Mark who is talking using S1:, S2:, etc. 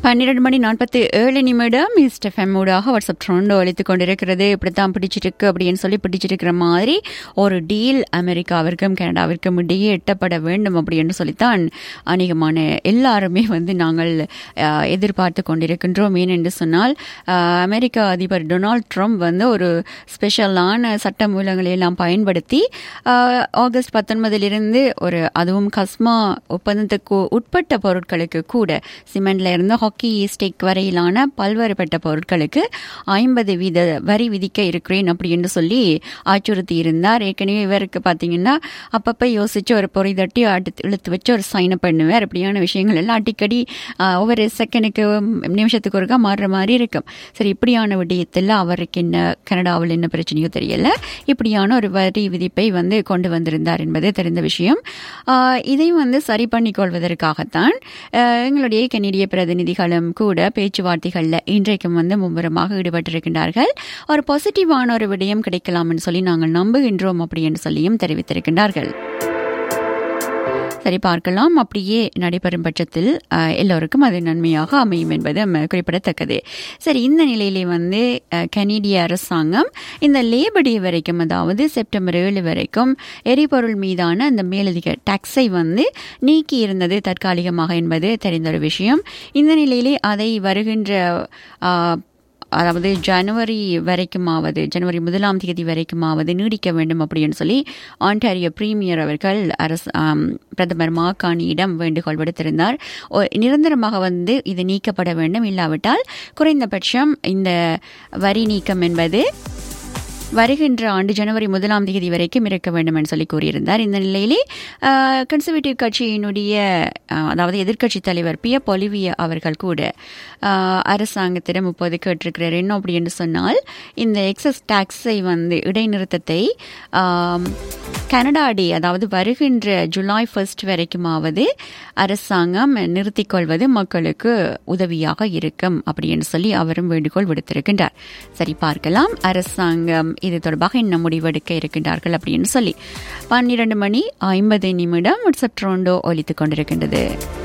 S1: பன்னிரண்டு மணி நாற்பத்தி ஏழு நிமிடம் மிஸ்டர் ஃபெம்மூடாக வாட்ஸ்அப் ட்ரெண்ட் அளித்துக் கொண்டிருக்கிறது இப்படித்தான் பிடிச்சிருக்கு அப்படின்னு சொல்லி பிடிச்சிருக்கிற மாதிரி ஒரு டீல் அமெரிக்காவிற்கும் கனடாவிற்கும் இடையே எட்டப்பட வேண்டும் அப்படின்னு சொல்லித்தான் அநேகமான எல்லாருமே வந்து நாங்கள் அஹ், எதிர்பார்த்து கொண்டிருக்கின்றோம் ஏனென்று சொன்னால் அஹ், அமெரிக்க அதிபர் டொனால்ட் ட்ரம்ப் வந்து ஒரு ஸ்பெஷலான சட்ட மூலங்களை எல்லாம் பயன்படுத்தி அஹ், ஆகஸ்ட் பத்தொன்பதிலிருந்து ஒரு அதுவும் கஸ்மா ஒப்பந்தத்துக்கு உட்பட்ட பொருட்களுக்கு கூட சிமெண்ட்ல இருந்து ஹாக்கி ஸ்டிக் வரையிலான பல்வேறுபட்ட பொருட்களுக்கு ஐம்பது வீத வரி விதிக்க இருக்கிறேன் அப்படின்னு சொல்லி அச்சுறுத்தி இருந்தார் ஏற்கனவே இவருக்கு பார்த்தீங்கன்னா அப்பப்போ யோசிச்சு ஒரு பொறி தட்டி அடுத்து இழுத்து வச்சு ஒரு சைன் பண்ணுவார் அப்படியான விஷயங்கள் எல்லாம் அடிக்கடி ஆஹ், ஒவ்வொரு செகண்டுக்கு நிமிஷத்துக்கு ஒருக்கா மாறுற மாதிரி இருக்கும் சரி இப்படியான விடயத்தில் அவருக்கு என்ன கனடாவில் என்ன பிரச்சனையோ தெரியல இப்படியான ஒரு வரி விதிப்பை வந்து கொண்டு வந்திருந்தார் என்பது தெரிந்த விஷயம் ஆஹ், இதை வந்து சரி பண்ணிக்கொள்வதற்காகத்தான் ஆஹ், எங்களுடைய கனடிய பிரதிநிதிகளும் கூட பேச்சுவார்த்தைகளில் இன்றைக்கும் வந்து மும்முரமாக ஈடுபட்டிருக்கின்றார்கள் ஒரு பாசிட்டிவான ஒரு விடயம் கிடைக்கலாம்னு சொல்லி நாங்கள் நம்புகின்றோம் அப்படின்னு சொல்லியும் தெரிவித்திருக்கின்றார்கள் சரி பார்க்கலாம் அப்படியே நடைபெறும் பட்சத்தில் அஹ், எல்லோருக்கும் அது நன்மையாக அமையும் என்பது நம்ம குறிப்பிடத்தக்கது சரி இந்த நிலையிலே வந்து அஹ், கனேடிய அரசாங்கம் இந்த லேபர் டே வரைக்கும் அதாவது செப்டம்பர் ஏழு வரைக்கும் எரிபொருள் மீதான அந்த மேலதிக டாக்ஸை வந்து நீக்கி இருந்தது தற்காலிகமாக என்பது தெரிந்த ஒரு விஷயம் இந்த நிலையிலே அதை வருகின்ற அஹ், அதாவது ஜனவரி வரைக்குமாவது ஜனவரி முதலாம் தேதி வரைக்குமாவது நீடிக்க வேண்டும் அப்படின்னு சொல்லி ஆண்டாரியோ பிரீமியர் அவர்கள் அரசு ஆம், பிரதமர் மாகாணியிடம் வேண்டுகோள் விடுத்திருந்தார் ஒ- நிரந்தரமாக வந்து இது நீக்கப்பட வேண்டும் இல்லாவிட்டால் குறைந்தபட்சம் இந்த வரி நீக்கம் என்பது வருகின்ற ஆண்டு ஜனவரி முதலாம் தேதி வரைக்கும் இருக்க வேண்டும் என்று சொல்லி கூறியிருந்தார் இந்த நிலையிலே கன்சர்வேட்டிவ் கட்சியினுடைய ஆஹ், அதாவது எதிர்க்கட்சி தலைவர் பிய பொலிவிய அவர்கள் கூட ஆஹ், அரசாங்கத்திடம் இப்போது கேட்டிருக்கிறார் என்ன அப்படி என்று சொன்னால் இந்த எக்ஸஸ் டாக்ஸை வந்து இடைநிறுத்தத்தை ஆம், கனடா டே அதாவது வருகின்ற ஜூலை ஃபர்ஸ்ட் வரைக்குமாவது அரசாங்கம் நிறுத்திக் கொள்வது மக்களுக்கு உதவியாக இருக்கும் அப்படின்னு சொல்லி அவரும் வேண்டுகோள் விடுத்திருக்கின்றார் சரி பார்க்கலாம் அரசாங்கம் இது தொடர்பாக என்ன முடிவெடுக்க இருக்கின்றார்கள் அப்படின்னு சொல்லி பன்னிரண்டு மணி ஐம்பது நிமிடம் வாட்ஸ்அப் ட்ரோண்டோ ஒலித்துக் கொண்டிருக்கின்றது